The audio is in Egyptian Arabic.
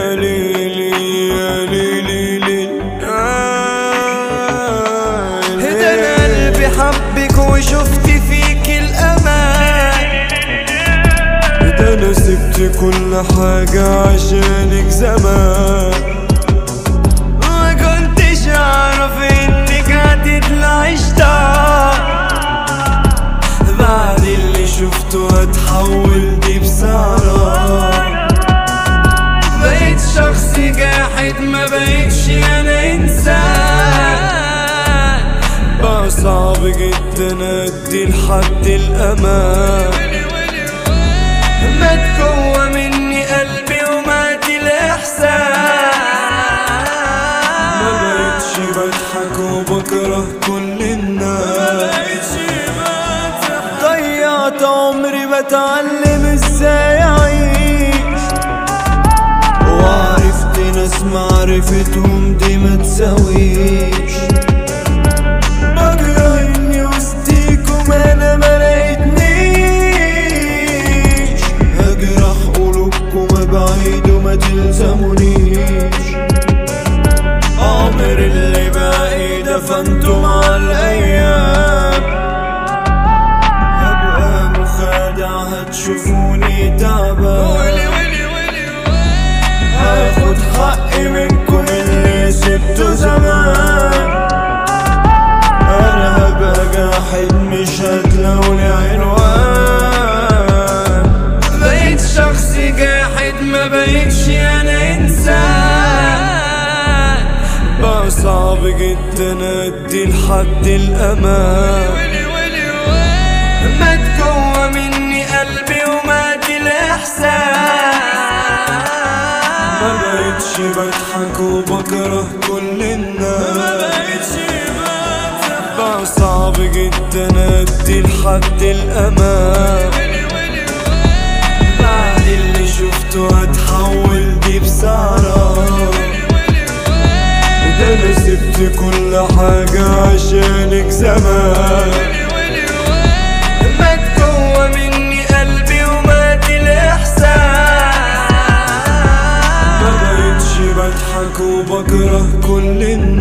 يا ليلي يا ليلي ليل ده انا قلبي حبك وشفت فيك الامان ده انا سبت كل حاجة عشانك زمان ما كنتش اعرف انك هتطلع اشتاق بعد اللي شفته هتحول دي بسعرة بقيت شخص جاحد ما بقيتش انا انسان بقى صعب جدا ادي لحد الامان مات جوه مني قلبي ومات الاحساس ما بقتش بضحك وبكره كل الناس ضيعت عمري بتعلم ازاي اعيش وعرفت ناس معرفتهم دي ما تساويش بكره اني وسطيكم انا ما لقيتنيش هجرح قلوبكم ابعد وما تلزمونيش عمر اللي باقي دفنته مع الايام هبقى مخادع هتشوفوني تعبان هاخد حقي منكم اللي سبته زمان انا هبقى جاحد مش هتلاقوني عنوان بقيت شخص جاحد ما بقيتش انا انسان بقى صعب جدا ادي لحد الامان مات جوه مني قلبي ومات الاحساس ما بقتش بضحك وبكره كل الناس بقى صعب جدا ادي لحد الامان بعد اللي شفته هتحول دي بسعرة ده انا سبت كل حاجة عشانك زمان مات جوه مني قلبي ومات الاحساس ما بقتش بضحك وبكره كل الناس